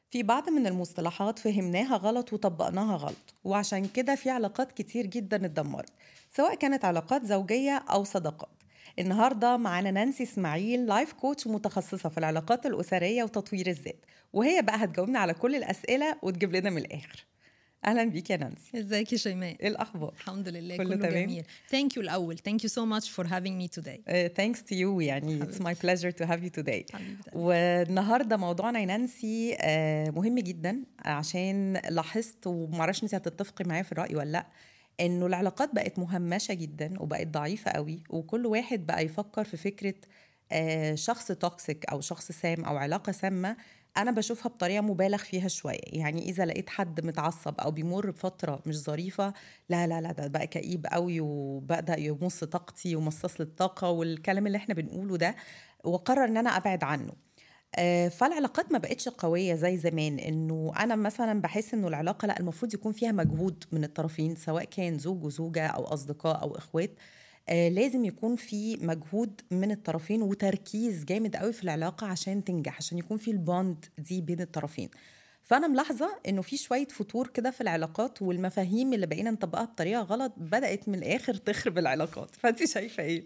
في بعض من المصطلحات فهمناها غلط وطبقناها غلط وعشان كده في علاقات كتير جدا اتدمرت سواء كانت علاقات زوجية أو صداقات النهاردة معانا نانسي اسماعيل لايف كوتش متخصصة في العلاقات الأسرية وتطوير الذات وهي بقى هتجاوبنا على كل الأسئلة وتجيب لنا من الآخر أهلا بيك يا نانسي ازيك يا شيماء إيه الأخبار؟ الحمد لله كله كله, تمام؟ جميل ثانك يو الاول ثانك يو سو ماتش فور هافينج مي توداي ثانكس تو يو يعني it's my pleasure to have you today حبيبتي. والنهارده موضوعنا يا نانسي آه، مهم جدا عشان لاحظت ومعرفش انت هتتفقي معايا في الراي ولا لا انه العلاقات بقت مهمشه جدا وبقت ضعيفه قوي وكل واحد بقى يفكر في فكره آه، شخص توكسيك او شخص سام او علاقه سامه انا بشوفها بطريقه مبالغ فيها شويه يعني اذا لقيت حد متعصب او بيمر بفتره مش ظريفه لا لا لا ده بقى كئيب قوي وبدا يمص طاقتي ومصاص للطاقه والكلام اللي احنا بنقوله ده وقرر ان انا ابعد عنه آه، فالعلاقات ما بقتش قوية زي زمان انه انا مثلا بحس انه العلاقة لا المفروض يكون فيها مجهود من الطرفين سواء كان زوج وزوجة او اصدقاء او اخوات آه، لازم يكون في مجهود من الطرفين وتركيز جامد قوي في العلاقة عشان تنجح عشان يكون في البوند دي بين الطرفين فانا ملاحظه انه في شويه فتور كده في العلاقات والمفاهيم اللي بقينا نطبقها بطريقه غلط بدات من الاخر تخرب العلاقات فانت شايفه ايه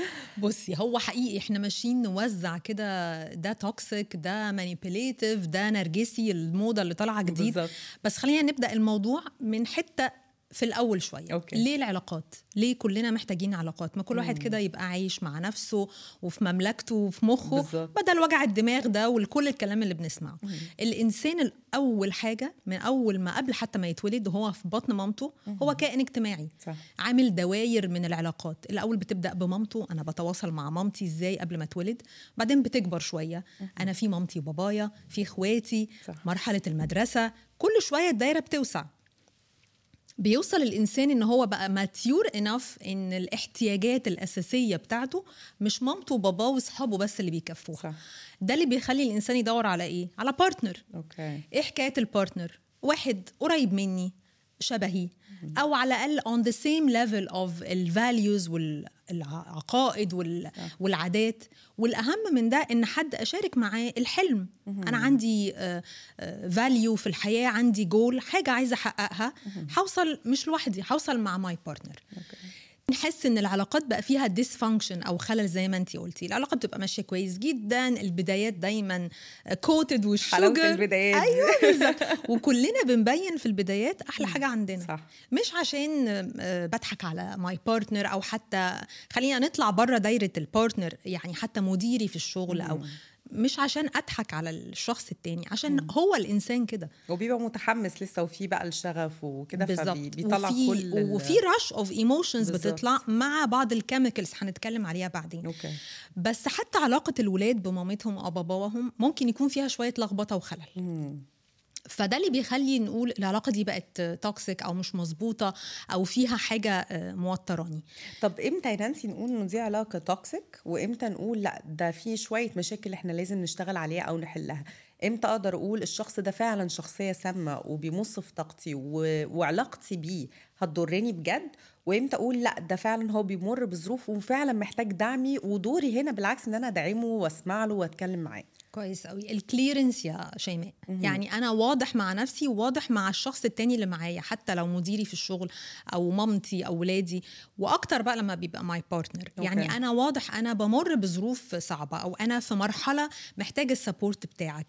بصي هو حقيقي احنا ماشيين نوزع كده ده توكسيك ده مانيبيليتيف ده نرجسي الموضه اللي طالعه جديد بالظبط. بس خلينا نبدا الموضوع من حته في الاول شويه أوكي. ليه العلاقات ليه كلنا محتاجين علاقات ما كل واحد كده يبقى عايش مع نفسه وفي مملكته وفي مخه بالظبط. بدل وجع الدماغ ده وكل الكلام اللي بنسمعه الانسان الاول حاجه من اول ما قبل حتى ما يتولد وهو في بطن مامته هو كائن اجتماعي صح. عامل دواير من العلاقات الاول بتبدا بمامته انا بتواصل مع مامتي ازاي قبل ما اتولد بعدين بتكبر شويه انا في مامتي وبابايا في اخواتي صح. مرحله المدرسه كل شويه الدايره بتوسع بيوصل الانسان ان هو بقى ماتيور انف ان الاحتياجات الاساسيه بتاعته مش مامته وباباه واصحابه بس اللي بيكفوها صح. ده اللي بيخلي الانسان يدور على ايه على بارتنر اوكي ايه حكايه البارتنر واحد قريب مني شبهي او على الاقل on the same level of الفاليوز والعقائد وال والعادات والاهم من ده ان حد اشارك معاه الحلم انا عندي فاليو في الحياه عندي جول حاجه عايزه احققها هوصل مش لوحدي هوصل مع ماي بارتنر نحس ان العلاقات بقى فيها ديسفانكشن او خلل زي ما انت قلتي العلاقه بتبقى ماشيه كويس جدا البدايات دايما كوتد والشوجر حلاوة البدايات دي. ايوه بالظبط وكلنا بنبين في البدايات احلى حاجه عندنا صح. مش عشان آه، بضحك على ماي بارتنر او حتى خلينا نطلع بره دايره البارتنر يعني حتى مديري في الشغل او مش عشان اضحك على الشخص التاني عشان هو الانسان كده وبيبقى متحمس لسه وفي بقى الشغف وكده بالظبط فبيطلع وفي كل ال- وفي رش اوف ايموشنز بالظبط. بتطلع مع بعض الكيميكلز هنتكلم عليها بعدين اوكي بس حتى علاقه الولاد بمامتهم او باباهم ممكن يكون فيها شويه لخبطه وخلل فده اللي بيخلي نقول العلاقه دي بقت توكسيك او مش مظبوطه او فيها حاجه آه، موتراني طب امتى يا نانسي نقول انه دي علاقه توكسيك وامتى نقول لا ده في شويه مشاكل احنا لازم نشتغل عليها او نحلها امتى اقدر اقول الشخص ده فعلا شخصيه سامه وبيمص في طاقتي و... وعلاقتي بيه هتضرني بجد وامتى اقول لا ده فعلا هو بيمر بظروف وفعلا محتاج دعمي ودوري هنا بالعكس ان انا ادعمه واسمع له واتكلم معاه كويس قوي الكليرنس يا شيماء يعني انا واضح مع نفسي وواضح مع الشخص التاني اللي معايا حتى لو مديري في الشغل او مامتي او ولادي واكتر بقى لما بيبقى ماي بارتنر يعني أوكي. انا واضح انا بمر بظروف صعبه او انا في مرحله محتاج السبورت بتاعك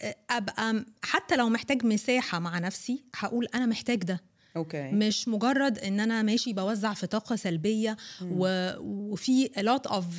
ابقى حتى لو محتاج مساحه مع نفسي هقول انا محتاج ده اوكي مش مجرد ان انا ماشي بوزع في طاقه سلبيه و... وفي lot of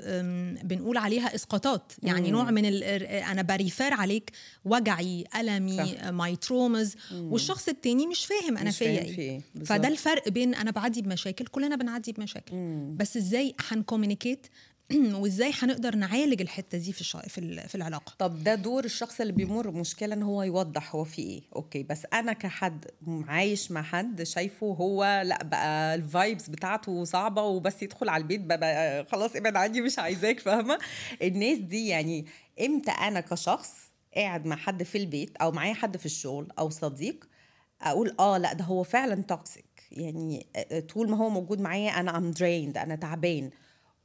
um, بنقول عليها اسقاطات يعني نوع من ال... انا بريفير عليك وجعي المي ماي ترومز والشخص التاني مش فاهم انا مش فيا فاهم في إيه. ايه بالظبط. فده الفرق بين انا بعدي بمشاكل كلنا بنعدي بمشاكل بس ازاي هنكومينيكيت وازاي هنقدر نعالج الحته دي في الش... في, ال... في العلاقه طب ده دور الشخص اللي بيمر بمشكله ان هو يوضح هو في ايه اوكي بس انا كحد عايش مع حد شايفه هو لا بقى الفايبس بتاعته صعبه وبس يدخل على البيت بقى, بقى خلاص ابعد عني مش عايزاك فاهمه الناس دي يعني امتى انا كشخص قاعد مع حد في البيت او معايا حد في الشغل او صديق اقول اه لا ده هو فعلا توكسيك يعني طول ما هو موجود معايا انا ام دريند انا تعبان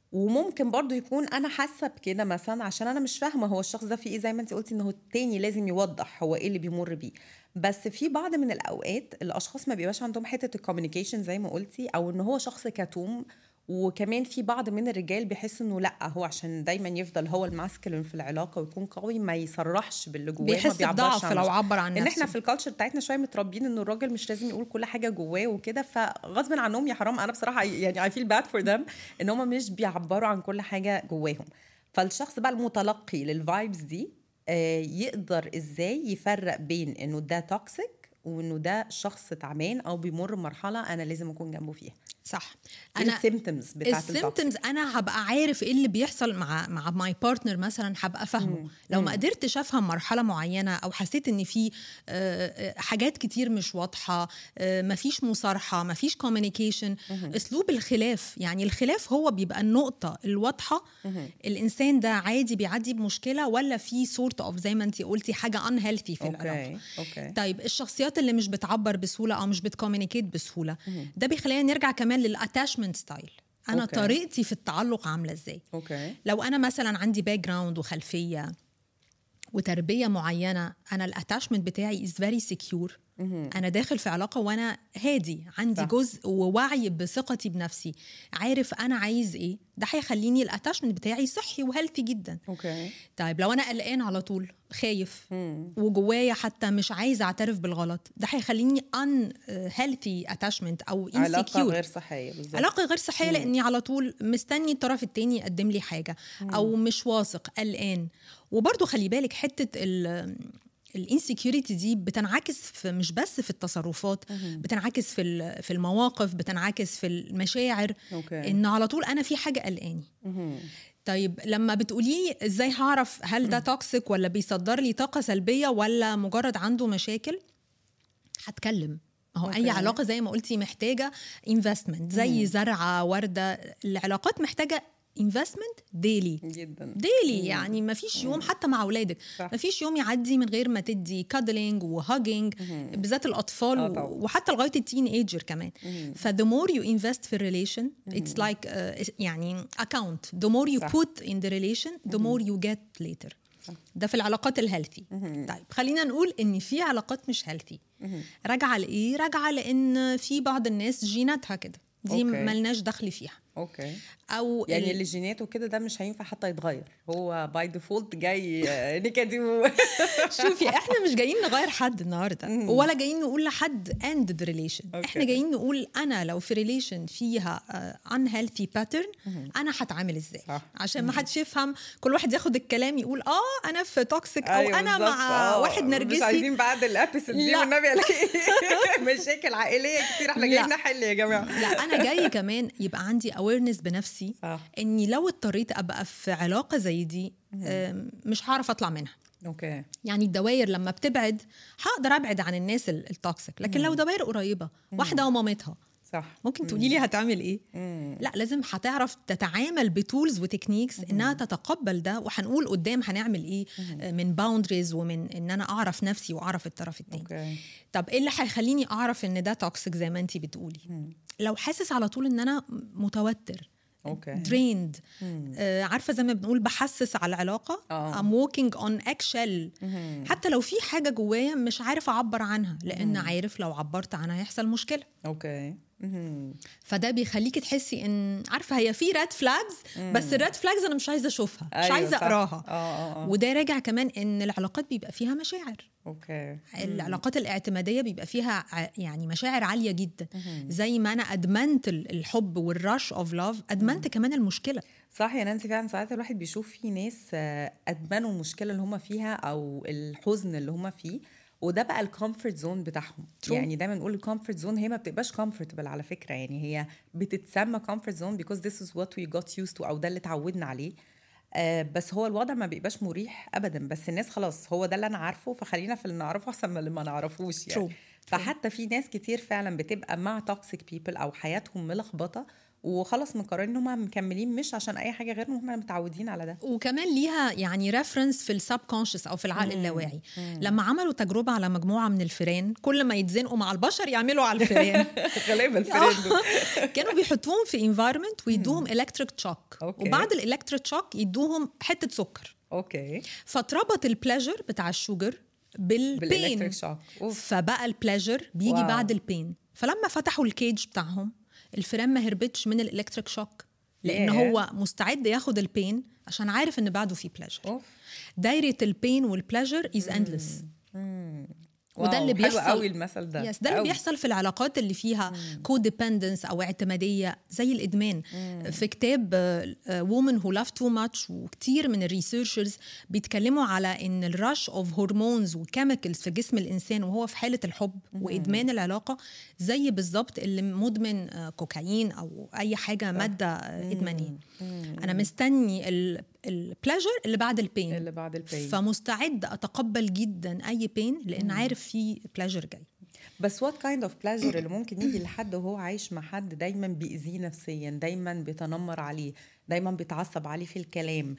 وممكن برضو يكون انا حاسه بكده مثلا عشان انا مش فاهمه هو الشخص ده في ايه زي ما انت قلتي ان هو التاني لازم يوضح هو ايه اللي بيمر بيه بس في بعض من الاوقات الاشخاص ما بيبقاش عندهم حته الكوميونيكيشن زي ما قلتي او ان هو شخص كتوم وكمان في بعض من الرجال بيحس انه لا هو عشان دايما يفضل هو الماسكلين في العلاقه ويكون قوي ما يصرحش باللي جواه ما بيحس بيعبرش بضعف عن لو نفسه. عبر عن ان نفسه احنا في الكالتشر بتاعتنا شويه متربيين انه الراجل مش لازم يقول كل حاجه جواه وكده فغصب عنهم يا حرام انا بصراحه يعني اي فيل باد فور ذم ان هم مش بيعبروا عن كل حاجه جواهم فالشخص بقى المتلقي للفايبس دي آه، يقدر ازاي يفرق بين انه ده توكسيك وانه ده شخص تعبان او بيمر بمرحله انا لازم اكون جنبه فيها صح ايه انا السيمتومز بتاعت التوكسيك السيمتومز انا هبقى عارف ايه اللي بيحصل مع مع ماي بارتنر مثلا هبقى فاهمه لو ما قدرتش افهم مرحله معينه او حسيت ان في آه، آه، حاجات كتير مش واضحه آه، مفيش مصارحه مفيش كوميونيكيشن اسلوب الخلاف يعني الخلاف هو بيبقى النقطه الواضحه الانسان ده عادي بيعدي بمشكله ولا في سورت اوف زي ما انت قلتي حاجه ان هيلثي في العلاقه اوكي اوكي طيب الشخصيات اللي مش بتعبر بسهوله او مش بتكومينيكيت بسهوله ده بيخلينا نرجع كمان للاتاشمنت ستايل انا أوكي. طريقتي في التعلق عامله ازاي اوكي لو انا مثلا عندي باك جراوند وخلفيه وتربيه معينه انا الاتاشمنت بتاعي از فيري سكيور انا داخل في علاقه وانا هادي عندي صح. جزء ووعي بثقتي بنفسي عارف انا عايز ايه ده هيخليني الاتاشمنت بتاعي صحي وهيلثي جدا اوكي طيب لو انا قلقان على طول خايف مم. وجوايا حتى مش عايزه اعترف بالغلط ده هيخليني ان هيلثي اتاشمنت او علاقه انسكيور غير صحيه بالظبط علاقه غير صحيه لاني على طول مستني الطرف التاني يقدم لي حاجه او مش واثق قلقان وبرضو خلي بالك حته ال الانسكيورتي دي بتنعكس في مش بس في التصرفات بتنعكس في ال- في المواقف بتنعكس في المشاعر اوكي ان على طول انا في حاجه قلقاني مهم. طيب لما بتقولي لي ازاي هعرف هل ده توكسيك ولا بيصدر لي طاقه سلبيه ولا مجرد عنده مشاكل هتكلم ما هو اي أوكي. علاقه زي ما قلتي محتاجه انفستمنت زي زرعه ورده العلاقات محتاجه انفستمنت ديلي جدا ديلي يعني ما فيش يوم حتى مع اولادك صح. ما فيش يوم يعدي من غير ما تدي كادلينج وهاجينج بالذات الاطفال آه و- طبعاً. وحتى لغايه التين ايجر كمان فذا مور يو انفست في الريليشن اتس لايك يعني اكاونت ذا مور يو صح. بوت ان ذا ريليشن ذا مور يو جيت ليتر ده في العلاقات الهيلثي طيب خلينا نقول ان في علاقات مش هيلثي راجعه لايه راجعه لان في بعض الناس جيناتها كده دي أوكي. ملناش دخل فيها اوكي او يعني ال- اللي جيناته كده ده مش هينفع حتى يتغير هو باي ديفولت جاي آه، نكدي و... شوفي احنا مش جايين نغير حد النهارده ولا جايين نقول لحد اند ذا ريليشن أوكي. احنا جايين نقول انا لو في ريليشن فيها ان هيلثي باترن انا هتعامل ازاي صح. عشان ما حدش يفهم كل واحد ياخد الكلام يقول اه انا في توكسيك او أيوة انا بالظبط. مع آه، واحد مش نرجسي عايزين بعد الابيسود دي لا. والنبي الاقي مشاكل عائليه كتير احنا لا. جايين نحل يا جماعه لا انا جاي كمان يبقى عندي اويرنس بنفسي صح اني لو اضطريت ابقى في علاقه زي دي آم، مش هعرف اطلع منها اوكي يعني الدوائر لما بتبعد هقدر ابعد عن الناس ال- التوكسيك لكن لو دوائر قريبه واحده ومامتها صح ممكن تقولي لي هتعمل ايه لا لازم هتعرف تتعامل بتولز وتكنيكس انها تتقبل ده وهنقول قدام هنعمل ايه آه، من باوندريز ومن ان انا اعرف نفسي واعرف الطرف التاني اوكي طب ايه اللي هيخليني اعرف ان ده توكسيك زي ما انت بتقولي لو حاسس على طول ان انا متوتر اوكي دريند آه عارفه زي ما بنقول بحسس على العلاقه آه. I'm walking on eggshell حتى لو في حاجه جوايا مش عارف اعبر عنها لان عارف لو عبرت عنها هيحصل مشكله اوكي مهم. فده بيخليكي تحسي ان عارفه هي في ريد فلاجز بس الريد فلاجز انا مش عايزه اشوفها مش أيوة عايزه صح. اقراها اه اه اه وده راجع كمان ان العلاقات بيبقى فيها مشاعر اوكي العلاقات الاعتماديه بيبقى فيها ع- يعني مشاعر عاليه جدا زي ما انا ادمنت ال- الحب والرش اوف لاف ادمنت كمان المشكله صح يا نانسي فعلا ساعات الواحد بيشوف في ناس آه، ادمنوا المشكله اللي هم فيها او الحزن اللي هم فيه وده بقى الكومفورت زون بتاعهم True. يعني دايما نقول الكومفورت زون هي ما بتبقاش كومفورتبل على فكره يعني هي بتتسمى كومفورت زون because this is what we got used to او ده اللي اتعودنا عليه آه بس هو الوضع ما بيبقاش مريح ابدا بس الناس خلاص هو ده اللي انا عارفه فخلينا في اللي نعرفه احسن من اللي ما نعرفوش يعني True. فحتى في ناس كتير فعلا بتبقى مع توكسيك بيبل او حياتهم ملخبطه وخلاص مقررين ان هم مكملين مش عشان اي حاجه غير ان هم متعودين على ده وكمان ليها يعني ريفرنس في السب كونشس او في العقل اللاواعي لما عملوا تجربه على مجموعه من الفيران كل ما يتزنقوا مع البشر يعملوا على الفيران غالبا الفيران دول. كانوا بيحطوهم في انفايرمنت ويدوهم الكتريك شوك أوكي. وبعد الالكتريك شوك يدوهم حته سكر اوكي فاتربط البليجر بتاع الشوجر بالبين بالالكتريك شوك اوف فبقى البليجر بيجي واو. بعد البين فلما فتحوا الكيج بتاعهم الفيران ما هربتش من الالكتريك شوك لان Yeah. هو مستعد ياخد البين عشان عارف ان بعده في بليجر اوف دايره البين والبليجر از اندلس وده واو، اللي حلو بيحصل قوي المثل ده يس ده اللي قوي. بيحصل في العلاقات اللي فيها كوديبندنس او اعتماديه زي الادمان في كتاب وومن هو لاف تو ماتش وكتير من الريسيرشرز بيتكلموا على ان الرش اوف هرمونز وكيميكلز في جسم الانسان وهو في حاله الحب وادمان العلاقه زي بالظبط اللي مدمن آه، كوكايين او اي حاجه ماده آه، ادمانيه انا مستني البليجر اللي بعد البين اللي بعد البين فمستعد اتقبل جدا اي بين لان عارف في بلاجر جاي بس وات كايند اوف بلاجر اللي ممكن يجي لحد وهو عايش مع حد دايما بيأذيه نفسيا دايما بيتنمر عليه دايما بيتعصب عليه في الكلام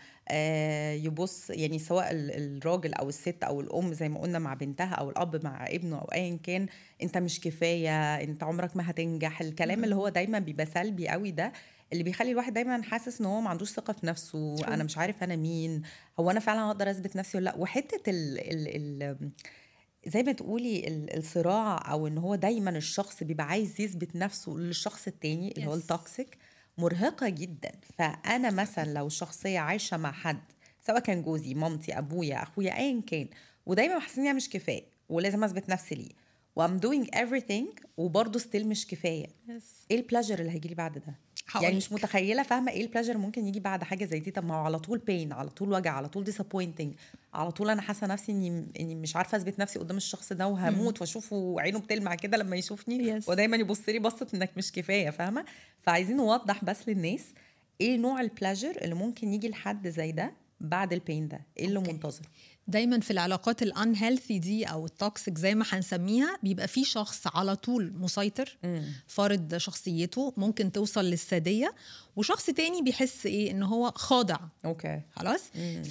آه يبص يعني سواء ال- الراجل او الست او الام زي ما قلنا مع بنتها او الاب مع ابنه او ايا كان انت مش كفايه انت عمرك ما هتنجح الكلام اللي هو دايما بيبقى سلبي قوي ده اللي بيخلي الواحد دايما حاسس ان هو ما عندوش ثقه في نفسه انا مش عارف انا مين هو انا فعلا اقدر اثبت نفسي ولا لا وحته ال ال ال زي ما تقولي ال- الصراع او ان هو دايما الشخص بيبقى عايز يثبت نفسه للشخص التاني اللي هو Yes. التوكسيك مرهقه جدا فانا مثلا لو شخصيه عايشه مع حد سواء كان جوزي مامتي ابويا اخويا ايا كان ودايما بحس اني مش كفايه ولازم اثبت نفسي ليه وام doing everything وبرضه ستيل مش كفايه ايه البلاجر اللي هيجي لي بعد ده يعني هقولك. مش متخيله فاهمه ايه البلاجر ممكن يجي بعد حاجه زي دي طب ما هو على طول بين على طول وجع على طول disappointing على طول انا حاسه نفسي اني اني مش عارفه اثبت نفسي قدام الشخص ده وهموت واشوفه عينه بتلمع كده لما يشوفني Yes. ودايما يبص لي بصه انك مش كفايه فاهمه فعايزين نوضح بس للناس ايه نوع البلاجر اللي ممكن يجي لحد زي ده بعد البين ده ايه اللي أوكي. منتظر دايما في العلاقات الانهيلثي دي او التوكسيك زي ما هنسميها بيبقى في شخص على طول مسيطر فارض شخصيته ممكن توصل للساديه وشخص تاني بيحس ايه ان هو خاضع اوكي خلاص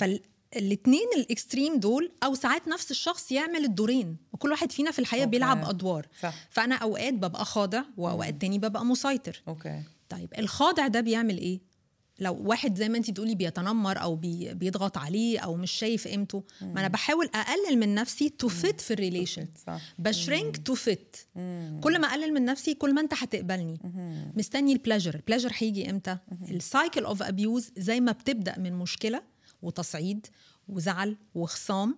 فالاثنين الاكستريم دول او ساعات نفس الشخص يعمل الدورين وكل واحد فينا في الحياه أوكي. بيلعب ادوار صح. فانا اوقات ببقى خاضع واوقات تاني ببقى مسيطر اوكي طيب الخاضع ده بيعمل ايه لو واحد زي ما انت بتقولي بيتنمر او بي بيضغط عليه او مش شايف قيمته ما انا بحاول اقلل من نفسي تو فيت في الريليشن صح بشرينك تو فيت كل ما اقلل من نفسي كل ما انت هتقبلني مستني البلاجر البلاجر هيجي امتى السايكل اوف ابيوز زي ما بتبدا من مشكله وتصعيد وزعل وخصام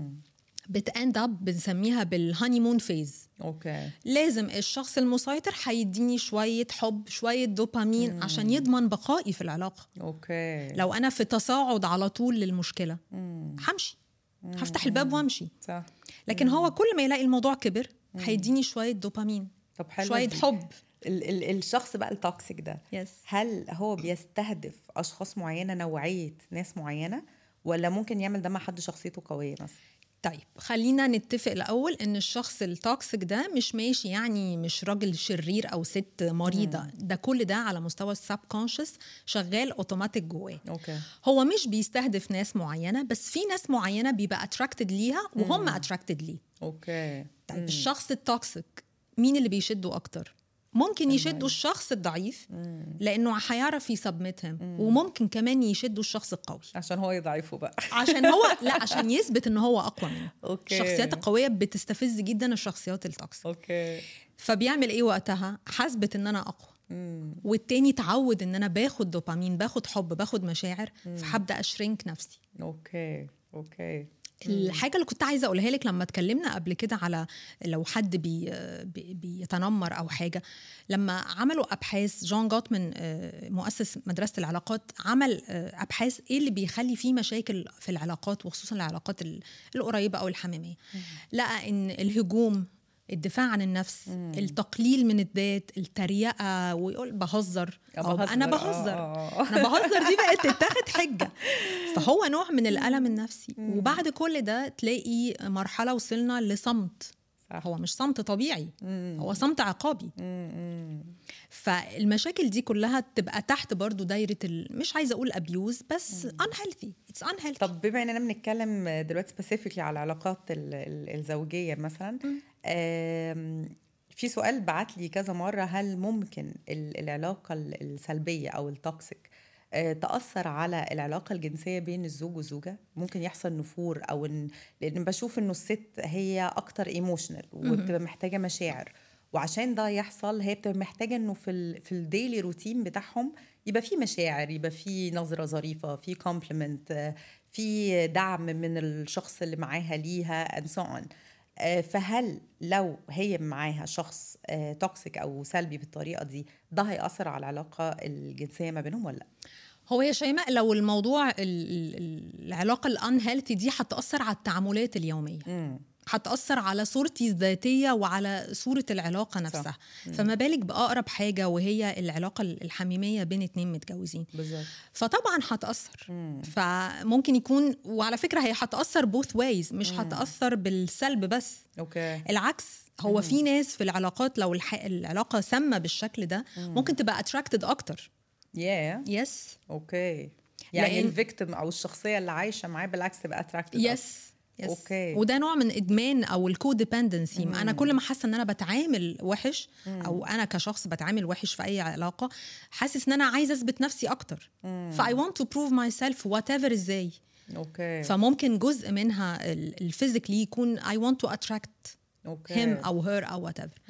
بتاند اب بنسميها بالهانيمون فيز اوكي لازم الشخص المسيطر هيديني شويه حب شويه دوبامين عشان يضمن بقائي في العلاقه اوكي لو انا في تصاعد على طول للمشكله همشي هفتح الباب وامشي صح لكن هو كل ما يلاقي الموضوع كبر هيديني شويه دوبامين طب حلو شويه دي. حب ال- ال- الشخص بقى التوكسيك ده يس هل هو بيستهدف اشخاص معينه نوعيه ناس معينه ولا ممكن يعمل ده مع حد شخصيته قويه مثلا طيب خلينا نتفق الاول ان الشخص التوكسيك ده مش ماشي يعني مش راجل شرير او ست مريضه ده كل ده على مستوى السب كونشس شغال اوتوماتيك جواه اوكي هو مش بيستهدف ناس معينه بس في ناس معينه بيبقى اتراكتد ليها وهم اتراكتد ليه اوكي طيب الشخص التوكسيك مين اللي بيشده اكتر ممكن يشدوا الشخص الضعيف لانه هيعرف يسبمتهم وممكن كمان يشدوا الشخص القوي عشان هو يضعفه بقى عشان هو لا عشان يثبت ان هو اقوى منه اوكي الشخصيات القويه بتستفز جدا الشخصيات التوكسيك اوكي فبيعمل ايه وقتها حسبت ان انا اقوى والتاني اتعود ان انا باخد دوبامين باخد حب باخد مشاعر فهبدا اشرنك نفسي اوكي اوكي الحاجه اللي كنت عايزه اقولها لك لما اتكلمنا قبل كده على لو حد بي بي بيتنمر او حاجه لما عملوا ابحاث جون جوتمان آه، مؤسس مدرسه العلاقات عمل آه، ابحاث ايه اللي بيخلي فيه مشاكل في العلاقات وخصوصا العلاقات ال- القريبه او الحميميه لقى ان الهجوم الدفاع عن النفس التقليل من الذات التريقه ويقول بهزر أو انا بهزر آه. انا بهزر دي بقت تتاخد حجه فهو نوع من الالم النفسي وبعد كل ده تلاقي مرحله وصلنا لصمت صح. هو مش صمت طبيعي مم. هو صمت عقابي مم. فالمشاكل دي كلها تبقى تحت برضو دايره ال... مش عايزه اقول ابيوز بس unhealthy اتس unhealthy طب بما اننا بنتكلم دلوقتي سبيسيفيكلي على العلاقات ال- ال- الزوجيه مثلا آم، في سؤال بعت لي كذا مره هل ممكن ال- العلاقه ال- السلبيه او التوكسيك آه، تأثر على العلاقة الجنسية بين الزوج والزوجة ممكن يحصل نفور أو إن لأن بشوف إنه الست هي أكتر ايموشنال وبتبقى محتاجة مشاعر وعشان ده يحصل هي بتبقى محتاجة إنه في ال في الديلي روتين بتاعهم يبقى في مشاعر يبقى في نظرة ظريفة في كومبلمنت في دعم من الشخص اللي معاها ليها and so on آه، فهل لو هي معاها شخص توكسيك او سلبي بالطريقه دي ده هيأثر على العلاقه الجنسيه ما بينهم ولا لا؟ هو يا شيماء لو الموضوع ال- ال- ال- العلاقه الانهيلثي دي هتاثر على التعاملات اليوميه امم هتأثر على صورتي الذاتية وعلى صورة العلاقة نفسها فما بالك بأقرب حاجة وهي العلاقة الحميمية بين اتنين متجوزين بالظبط فطبعا هتأثر فممكن يكون وعلى فكرة هي هتأثر both ways مش هتأثر بالسلب بس اوكي العكس هو في ناس في العلاقات لو الح... العلاقة سامة بالشكل ده ممكن تبقى attracted أكتر يا يس اوكي يعني لأن- الفيكتيم او الشخصيه اللي عايشه معاه بالعكس تبقى اتراكتيف يس يس أوكي. وده نوع من ادمان او الكوديبندنسي انا كل ما حاسه ان انا بتعامل وحش او انا كشخص بتعامل وحش في اي علاقه حاسس ان انا عايزه اثبت نفسي اكتر فاي want تو بروف ماي سيلف وات ايفر ازاي اوكي فممكن جزء منها الفيزيكلي يكون اي want تو اتراكت اوكي هيم او هير او وات ايفر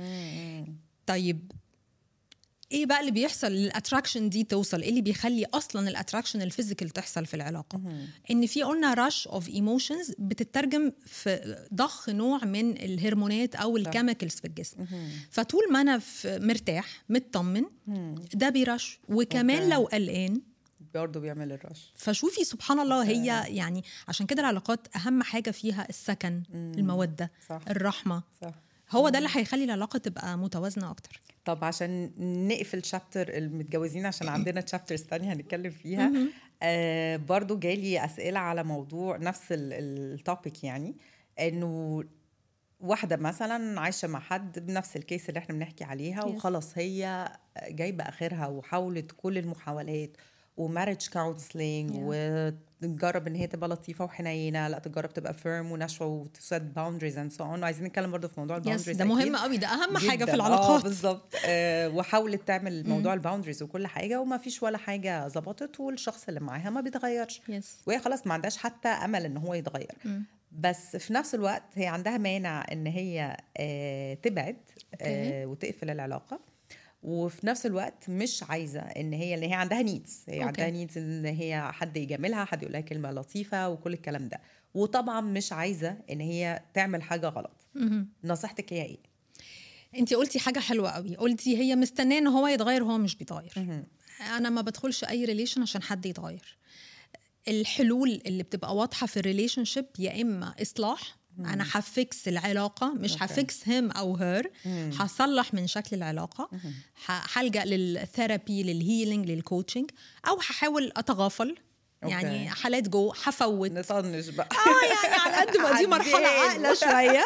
طيب ايه بقى اللي بيحصل للاتراكشن دي توصل ايه اللي بيخلي اصلا الاتراكشن الفيزيكال تحصل في العلاقه ان في قلنا رش اوف ايموشنز بتترجم في ضخ نوع من الهرمونات او الكيميكلز في الجسم فطول ما انا في مرتاح مطمن ده بيرش وكمان أوكي. لو قلقان برضه بيعمل الرش فشوفي سبحان الله هي يعني عشان كده العلاقات اهم حاجه فيها السكن الموده صح. الرحمه صح هو ده اللي هيخلي العلاقه تبقى متوازنه اكتر طب عشان نقفل شابتر المتجوزين عشان عندنا تشابترز تانية هنتكلم فيها آه برضو جالي أسئلة على موضوع نفس التوبيك يعني إنه واحدة مثلا عايشة مع حد بنفس الكيس اللي احنا بنحكي عليها Yes. وخلاص هي جايبة آخرها وحاولت كل المحاولات ومارج كونسلينج Yeah. وتجرب ان هي تبقى لطيفه وحنينه لا تجرب تبقى فيرم ونشوه وتسيت باوندريز اند سو اون وعايزين نتكلم برضه في موضوع يس الباوندريز ده مهم قوي ده اهم حاجه في جداً. اه العلاقات بالظبط آه وحاولت تعمل موضوع الباوندريز وكل حاجه وما فيش ولا حاجه ظبطت والشخص اللي معاها ما بيتغيرش يس وهي خلاص ما عندهاش حتى امل ان هو يتغير بس في نفس الوقت هي عندها مانع ان هي آه تبعد آه وتقفل العلاقه وفي نفس الوقت مش عايزه ان هي اللي هي عندها نيدز هي أوكي. عندها نيدز ان هي حد يجاملها حد يقول لها كلمه لطيفه وكل الكلام ده وطبعا مش عايزه ان هي تعمل حاجه غلط نصيحتك ليها ايه انت قلتي حاجه حلوه قوي قلتي هي مستنيه ان هو يتغير وهو مش بيتغير انا ما بدخلش اي ريليشن عشان حد يتغير الحلول اللي بتبقى واضحه في الريليشن شيب يا اما اصلاح انا هفكس العلاقه مش أوكي. هفكس هيم او هير هصلح من شكل العلاقه ه- هلجا للثيرابي للهيلينج للكوتشنج او هحاول اتغافل يعني أوكي. حالات جو هفوت نطنش بقى اه يعني على قد ما دي مرحله عدين. عاقله شويه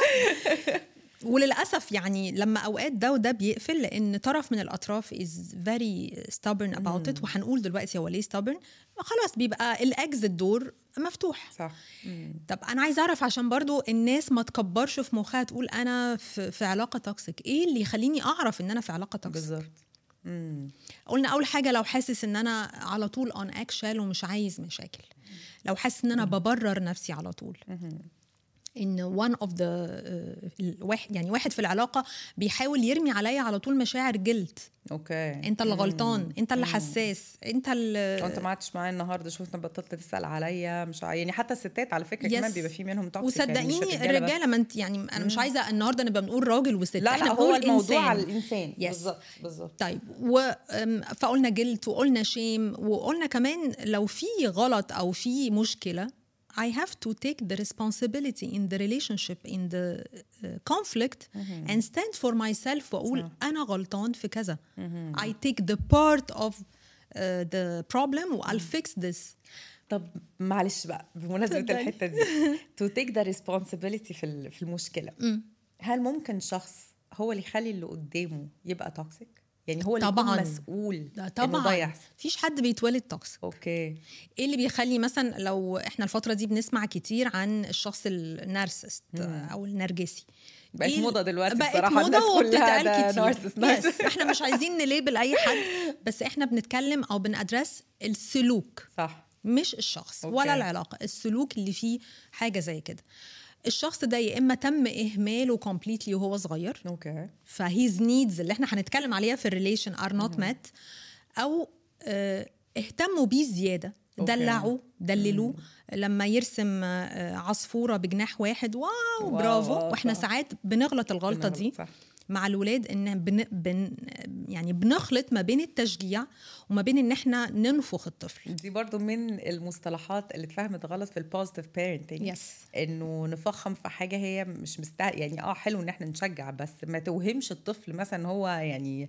وللاسف يعني لما اوقات ده وده بيقفل لان طرف من الاطراف is very stubborn about it وهنقول دلوقتي هو ليه stubborn خلاص بيبقى الاكزit دور مفتوح صح طب انا عايزه اعرف عشان برضو الناس ما تكبرش في مخها تقول انا في, في علاقه توكسيك ايه اللي يخليني اعرف ان انا في علاقه توكسيك بالظبط مم. قلنا اول حاجه لو حاسس ان انا على طول اون اكشن ومش عايز مشاكل لو حاسس ان انا ببرر نفسي على طول ان one of the uh, الواحد يعني واحد في العلاقه بيحاول يرمي عليا على طول مشاعر جلد اوكي انت اللي غلطان انت اللي حساس انت اللي انت ما قعدتش معايا النهارده شفنا بطلت تسال عليا مش ع- يعني حتى الستات على فكره Yes. كمان بيبقى في منهم توكسيك وصدقيني الرجاله ما انت يعني انا مش عايزه النهارده نبقى بنقول راجل وست لا احنا لا هو بنقول الموضوع إنسان. على الانسان Yes. بالظبط بالظبط طيب و أم، فقلنا جلد وقلنا شيم وقلنا كمان لو في غلط او في مشكله I have to take the responsibility in the relationship in the uh, conflict and stand for myself واقول انا غلطان في كذا I take the part of uh, the problem و I'll fix this طب معلش بقى بمناسبه اتفضلي. الحته دي to take the responsibility في ال- في المشكله هل ممكن شخص هو اللي يخلي اللي قدامه يبقى توكسيك يعني هو اللي طبعاً. يكون مسؤول ده إنه ده طبعا يحصل مفيش حد بيتولد توكسيك اوكي ايه اللي بيخلي مثلا لو احنا الفتره دي بنسمع كتير عن الشخص النارسست او النرجسي بقت إيه ال- موضه دلوقتي بقت بصراحه موضه الناس كلها وبتتقال ده كتير نارسس نارسس يس احنا مش عايزين نليبل اي حد بس احنا بنتكلم او بنادرس السلوك صح مش الشخص أوكي. ولا العلاقه السلوك اللي فيه حاجه زي كده الشخص ده يا اما تم اهماله كومبليتلي وهو صغير اوكي فهيز نيدز اللي احنا هنتكلم عليها في الريليشن ار نوت مات او آه، اهتموا بيه زياده أوكي. دلعوا دللوه لما يرسم آه، عصفوره بجناح واحد واو واو، برافو واو، واحنا صح. ساعات بنغلط الغلطه دي صح مع الولاد ان بن بن يعني بنخلط ما بين التشجيع وما بين ان احنا ننفخ الطفل دي برضو من المصطلحات اللي اتفهمت غلط في البوزيتيف بيرنتنج يس انه نفخم في حاجه هي مش مستاهل يعني اه حلو ان احنا نشجع بس ما توهمش الطفل مثلا إن هو يعني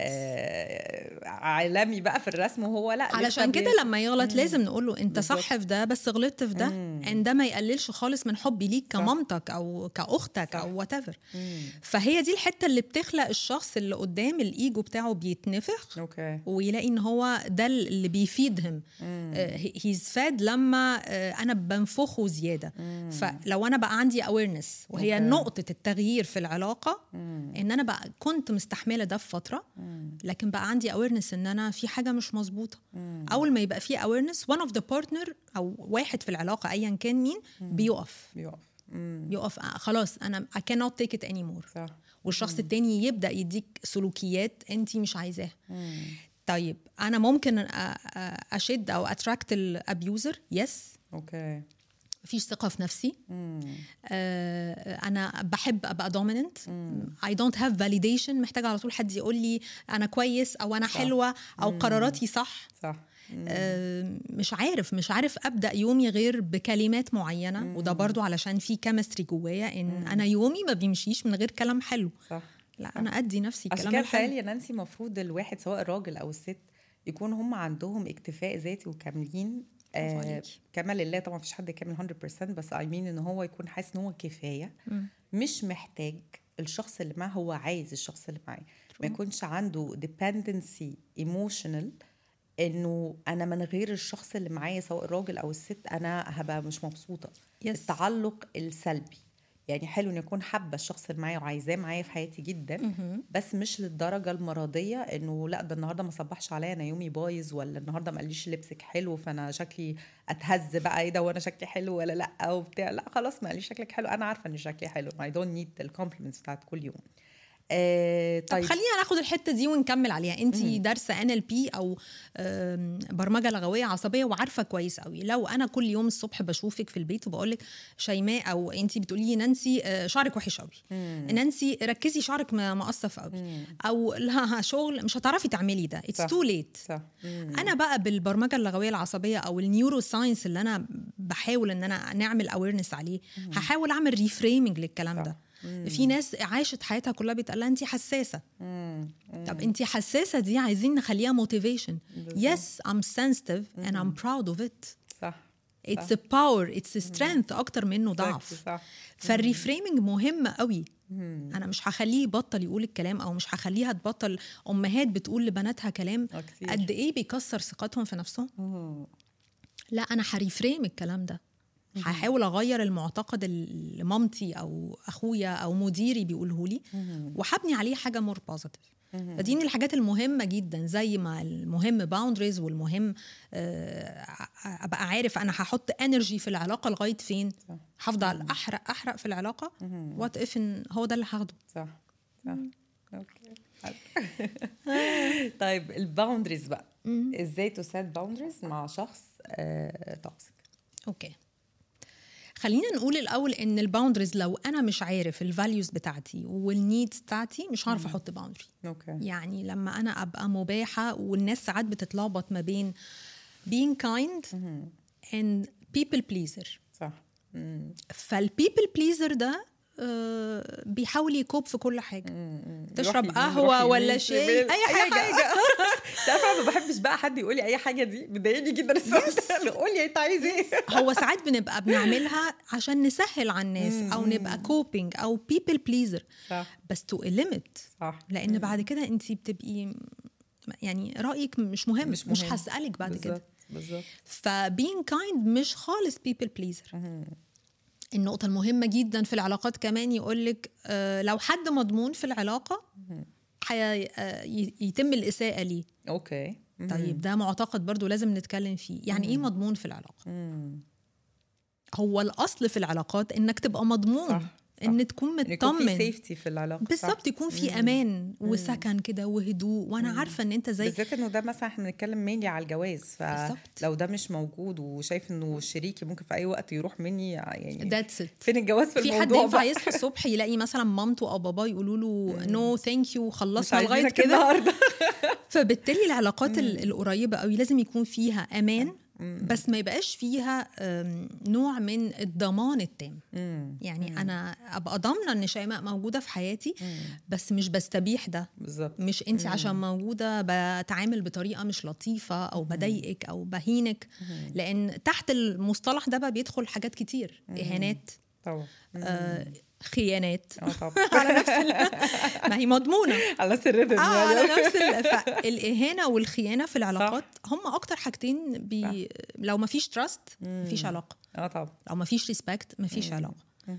آه عالمي بقى في الرسم وهو لا لسه علشان كده بي- لما يغلط لازم نقول له انت بالظبط. صح في ده بس غلطت في ده ان ده ما يقللش خالص من حبي ليك صح. كمامتك او كاختك صح. او وات مم. فهي دي الحته اللي بتخلق الشخص اللي قدام الايجو بتاعه بيتنفخ اوكي ويلاقي ان هو ده اللي بيفيدهم هيز فاد لما آه، انا بنفخه زياده فلو انا بقى عندي اويرنس وهي أوكي. نقطه التغيير في العلاقه ان انا بقى كنت مستحمله ده في فتره لكن بقى عندي اويرنس ان انا في حاجه مش مظبوطه اول ما يبقى في اويرنس one اوف ذا بارتنر او واحد في العلاقه ايا كان مين بيقف بيقف مم. يقف آه، خلاص انا I cannot take it anymore صح والشخص التاني يبدا يديك سلوكيات انت مش عايزاها طيب انا ممكن أ- أ- اشد او اتراكت الابيوزر يس اوكي مفيش ثقه في نفسي مم. آه، انا بحب ابقى دوميننت اي دونت هاف فاليديشن محتاجه على طول حد يقول لي انا كويس او انا صح. حلوه او قراراتي صح صح مم. آه، مش عارف مش عارف ابدا يومي غير بكلمات معينه وده برضو علشان في كيمستري جوايا ان انا يومي ما بيمشيش من غير كلام حلو صح لا انا ادي نفسي عشان الكلام كده الحلو بتهيألي يا نانسي المفروض الواحد سواء الراجل او الست يكون هم عندهم اكتفاء ذاتي وكاملين برافو آه عليكي. كما لله طبعا مفيش حد كامل 100% بس اي مين ان هو يكون حاسس ان هو كفايه مم. مش محتاج الشخص اللي معاه هو عايز الشخص اللي معاه ما يكونش عنده dependency emotional انه انا من غير الشخص اللي معايا سواء الراجل او الست انا هبقى مش مبسوطه Yes. التعلق السلبي يعني حلو ان يكون حابه الشخص اللي معايا وعايزاه معايا في حياتي جدا بس مش للدرجه المرضيه انه لا ده النهارده ما صبحش عليا انا يومي بايظ ولا النهارده ما قاليش لبسك حلو فانا شكلي اتهز بقى ايه ده وانا شكلي حلو ولا لا وبتاع لا خلاص ما قاليش شكلك حلو انا عارفه ان شكلي حلو اي دونت نيد الكومبلمنتس بتاعت كل يوم آه طب طيب خلينا ناخد الحته دي ونكمل عليها انت دارسه ان ال بي او آم، برمجه لغويه عصبيه وعارفه كويس قوي لو انا كل يوم الصبح بشوفك في البيت وبقول لك شيماء او انت بتقولي لي نانسي آه، شعرك وحش قوي نانسي ركزي شعرك م- مقصف قوي او لا شغل مش هتعرفي تعملي ده اتس صح. تو ليت صح مم. انا بقى بالبرمجه اللغويه العصبيه او النيورو ساينس اللي انا بحاول ان انا نعمل اويرنس عليه هحاول اعمل ريفريمنج للكلام ده في ناس عاشت حياتها كلها بيتقال لها انت حساسه مم. طب انت حساسه دي عايزين نخليها موتيفيشن يس ام sensitive and I'm proud of it صح it's a power it's a strength اكتر منه Exactly، ضعف صح فالريفريمنج مهم قوي انا مش هخليه يبطل يقول الكلام او مش هخليها تبطل امهات بتقول لبناتها كلام آه، كتير. قد ايه بيكسر ثقتهم في نفسهم مم. لا انا هريفريم الكلام ده هحاول اغير المعتقد اللي مامتي او اخويا او مديري بيقوله لي وهبني عليه حاجه مور بوزيتيف فدي من الحاجات المهمه جدا زي ما المهم باوندريز والمهم آه، ابقى عارف انا هحط انرجي في العلاقه لغايه فين هفضل احرق احرق في العلاقه وات اف ان هو ده اللي هاخده صح صح اوكي حلو. طيب الباوندريز بقى ازاي تو سيت باوندريز مع شخص توكسيك اوكي خلينا نقول الاول ان الباوندريز لو انا مش عارف الفاليوز بتاعتي والنيدز بتاعتي مش هعرف احط باوندري اوكي يعني لما انا ابقى مباحه والناس ساعات بتتلخبط ما بين being kind and people pleaser صح مم. فالبيبل بليزر ده آه، بيحاول يكوب في كل حاجه تشرب يروح يمين، قهوة يروح ولا يمين، شاي، شمال، أي حاجة. تعرف انا ما بحبش بقى حد يقول لي اي حاجه دي بتضايقني جدا السؤال ده قول لي انت عايز ايه هو ساعات بنبقى بنعملها عشان نسهل على الناس او نبقى كوبينج او بيبل بليزر صح بس تو ليميت صح لان بعد كده انت بتبقي يعني رايك مش مهم مش مش, مهم. هسالك بعد كده بالظبط بالظبط فبين كايند مش خالص بيبل بليزر النقطة المهمة جدا في العلاقات كمان يقولك آه لو حد مضمون في العلاقة حي... آه ي- يتم الإساءة ليه اوكي طيب ده معتقد برضو لازم نتكلم فيه يعني ايه مضمون في العلاقة هو الأصل في العلاقات إنك تبقى مضمون صح، إن تكون إن يكون في مطمن سيفتي في العلاقه صح. بالظبط يكون في امان وسكن كده وهدوء وانا عارفه ان انت زي بالذات انه ده مثلا احنا بنتكلم مينلي على الجواز بالظبط. فلو ده مش موجود وشايف انه شريكي ممكن في اي وقت يروح مني يعني ذاتس ات فين الجواز في, في حد الموضوع ينفع بقى؟ يصحى الصبح يلاقي مثلا مامته او باباه يقولوا له نو ثانك يو مش خلصنا لغايه عايزينك كده النهارده فبالتالي العلاقات ال- القريبه قوي لازم يكون فيها امان بس ما يبقاش فيها أم، نوع من الضمان التام يعني انا ابقى ضامنه ان شيماء موجوده في حياتي بس مش بستبيح ده بالظبط مش انت عشان موجوده بتعامل بطريقه مش لطيفه او بضايقك او بهينك لان تحت المصطلح ده بقى بيدخل حاجات كتير اهانات طبعا آه خيانات اه طبعا على نفس ال- ما هي مضمونه على سر الرزق اه على نفس ال- فالاهانه والخيانه في العلاقات هم اكتر حاجتين بي لو ما فيش تراست ما فيش علاقه اه طبعا لو ما فيش ريسبكت ما فيش علاقه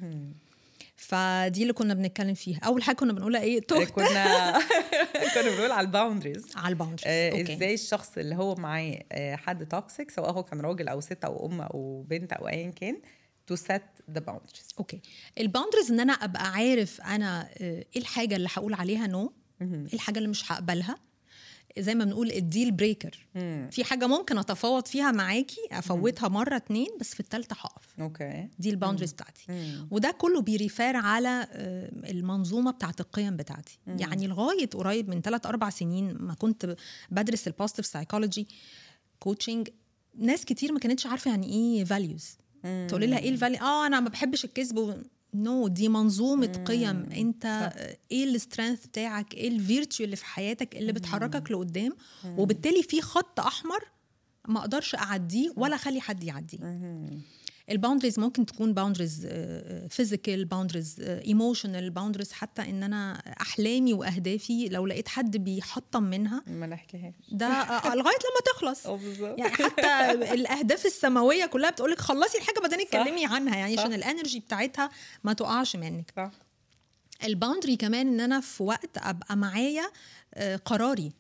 فدي اللي كنا بنتكلم فيها اول حاجه كنا بنقولها ايه تهت كنا كنا بنقول على الباوندريز على الباوندريز آه ازاي الشخص اللي هو معاه آه حد توكسيك سواء هو كان راجل او ست او ام او بنت او ايا كان تو سيت ذا باوندريز اوكي الباوندريز ان انا ابقى عارف انا آه، ايه الحاجه اللي هقول عليها نو ايه الحاجه اللي مش هقبلها زي ما بنقول الديل بريكر في حاجه ممكن اتفاوض فيها معاكي افوتها مره اتنين بس في الثالثه هقف اوكي دي الباوندريز بتاعتي وده كله بيريفير على آه، المنظومه بتاعت القيم بتاعتي يعني لغايه قريب من 3 4 سنين ما كنت بدرس البوزيتيف سايكولوجي كوتشنج ناس كتير ما كانتش عارفه يعني ايه فاليوز تقولي لها ايه الفاليو اه انا ما بحبش الكذب و... نو no, دي منظومه قيم انت آه، ايه السترينث بتاعك ايه الفيرتشو اللي في حياتك اللي بتحركك لقدام وبالتالي في خط احمر ما اقدرش اعديه ولا اخلي حد يعديه الباوندريز ممكن تكون باوندريز فيزيكال باوندريز ايموشنال باوندريز حتى ان انا احلامي واهدافي لو لقيت حد بيحطم منها ما نحكيهاش ده آه، لغايه لما تخلص اه بالظبط يعني حتى الاهداف السماويه كلها بتقولك خلصي الحاجه بعدين صح. اتكلمي عنها يعني صح. عشان الانرجي بتاعتها ما تقعش منك صح الباوندري كمان ان انا في وقت ابقى معايا آه، قراري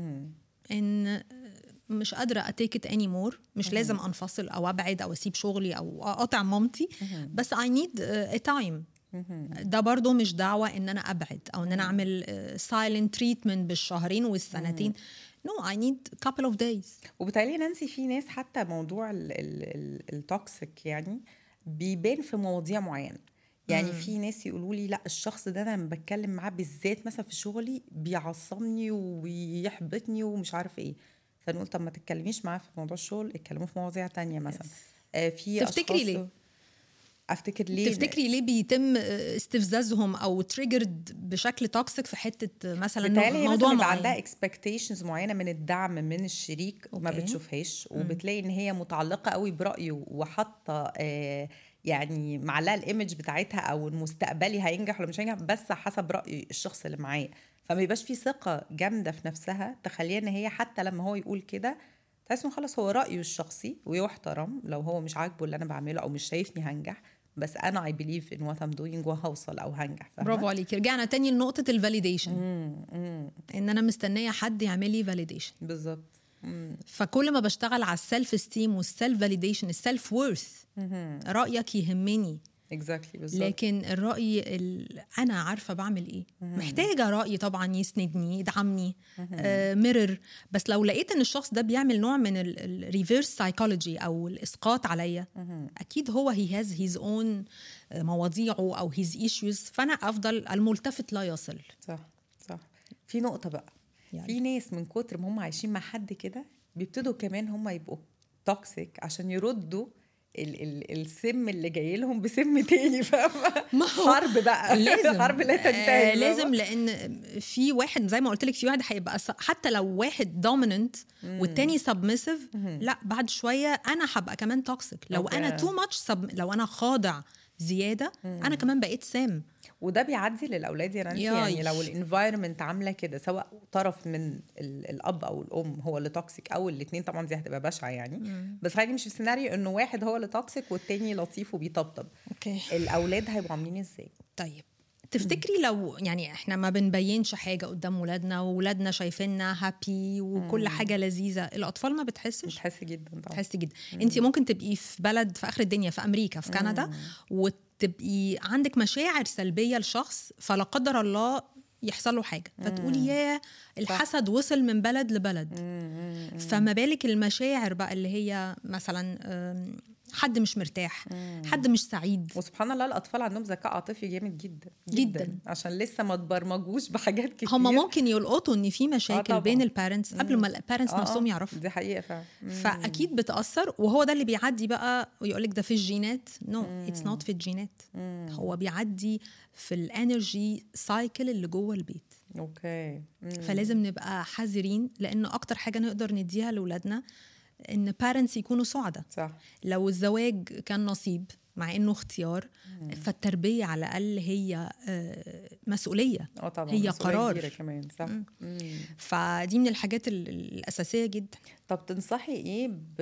ان آه، مش قادره اتيك ات اني مور مش لازم انفصل او ابعد او اسيب شغلي او اقاطع مامتي بس اي نيد ا تايم ده برضو مش دعوه ان انا ابعد او ان انا اعمل سايلنت تريتمنت بالشهرين والسنتين نو اي نيد كابل اوف دايز وبالتالي نانسي في ناس حتى موضوع ال- ال- ال- التوكسيك يعني بيبان في مواضيع معينه يعني في ناس يقولوا لي لا الشخص ده انا لما بتكلم معاه بالذات مثلا في شغلي بيعصبني ويحبطني ومش عارف ايه فنقول طب ما تتكلميش معاه في موضوع الشغل اتكلموا في مواضيع تانية مثلا آه في تفتكري أشخاص- ليه؟ افتكر ليه تفتكري ليه بيتم استفزازهم او تريجرد بشكل توكسيك في حته مثلا بتهيألي هي موضوع مثلا بيبقى معين عندها اكسبكتيشنز معينه من الدعم من الشريك ما أوكي. بتشوفهاش وبتلاقي ان هي متعلقه قوي برايه وحاطه آه يعني معلقه الايمج بتاعتها او المستقبلي هينجح ولا مش هينجح بس حسب راي الشخص اللي معاه فما يبقاش في ثقه جامده في نفسها تخليها ان هي حتى لما هو يقول كده تحس انه خلاص هو رايه الشخصي ويحترم لو هو مش عاجبه اللي انا بعمله او مش شايفني هنجح بس انا اي بليف ان وات ام دوينج وهوصل او هنجح فاهمة؟ برافو عليكي رجعنا تاني لنقطه الفاليديشن ان انا مستنيه حد يعمل لي فاليديشن بالظبط مم. فكل ما بشتغل على السيلف استيم والسيلف فاليديشن السيلف وورث رايك يهمني اكزاكتلي بالظبط لكن الراي ال... انا عارفه بعمل ايه محتاجه راي طبعا يسندني يدعمني آه ميرور بس لو لقيت ان الشخص ده بيعمل نوع من الريفيرس سايكولوجي او الاسقاط عليا اكيد هو هي هاز هيز اون مواضيعه او هيز ايشوز فانا افضل الملتفت لا يصل صح صح في نقطة بقى يعني. في ناس من كتر ما هم عايشين مع حد كده بيبتدوا كمان هم يبقوا توكسيك عشان يردوا ال ال السم اللي جاي لهم بسم تاني فاهمه ما هو حرب بقى لازم حرب لا تنتهي آه لازم لان في واحد زي ما قلت لك في واحد هيبقى س- حتى لو واحد دوميننت والتاني سبمسيف لا بعد شويه انا هبقى كمان توكسيك لو أوكي. انا تو ماتش لو انا خاضع زياده انا كمان بقيت سام وده بيعدي للاولاد يا نانسي ياي. يعني لو الانفايرمنت عامله كده سواء طرف من ال- الاب او الام هو اللي توكسيك او الاثنين طبعا دي هتبقى بشعه يعني بس خلينا مش في سيناريو انه واحد هو اللي توكسيك والتاني لطيف وبيطبطب اوكي الاولاد هيبقوا عاملين ازاي طيب تفتكري لو يعني احنا ما بنبينش حاجه قدام ولادنا وولادنا شايفيننا هابي وكل حاجه لذيذه الاطفال ما بتحسش بتحس جدا طبعا تحسي جدا انت ممكن تبقي في بلد في اخر الدنيا في امريكا في كندا وتبقي عندك مشاعر سلبيه لشخص فلا قدر الله يحصل له حاجه فتقولي يا الحسد وصل من بلد لبلد فما بالك المشاعر بقى اللي هي مثلا أم، حد مش مرتاح حد مش سعيد وسبحان الله الاطفال عندهم ذكاء عاطفي جامد جدا جداً. عشان لسه ما تبرمجوش بحاجات كتير هم ممكن يلقطوا ان في مشاكل طبعاً. بين البارنتس قبل ما البارنتس آه، آه، نفسهم يعرفوا دي حقيقه فعلا مم. فاكيد بتاثر وهو ده اللي بيعدي بقى ويقول لك ده في الجينات نو اتس نوت في الجينات هو بيعدي في الانرجي سايكل اللي جوه البيت اوكي مم. فلازم نبقى حذرين لان اكتر حاجه نقدر نديها لاولادنا ان بارنتس يكونوا سعداء صح لو الزواج كان نصيب مع انه اختيار فالتربيه على الاقل هي آه، مسؤوليه اه طبعا هي مسؤولية قرار. كبيرة كمان صح مم. فدي من الحاجات ال- الاساسيه جدا طب تنصحي ايه ب...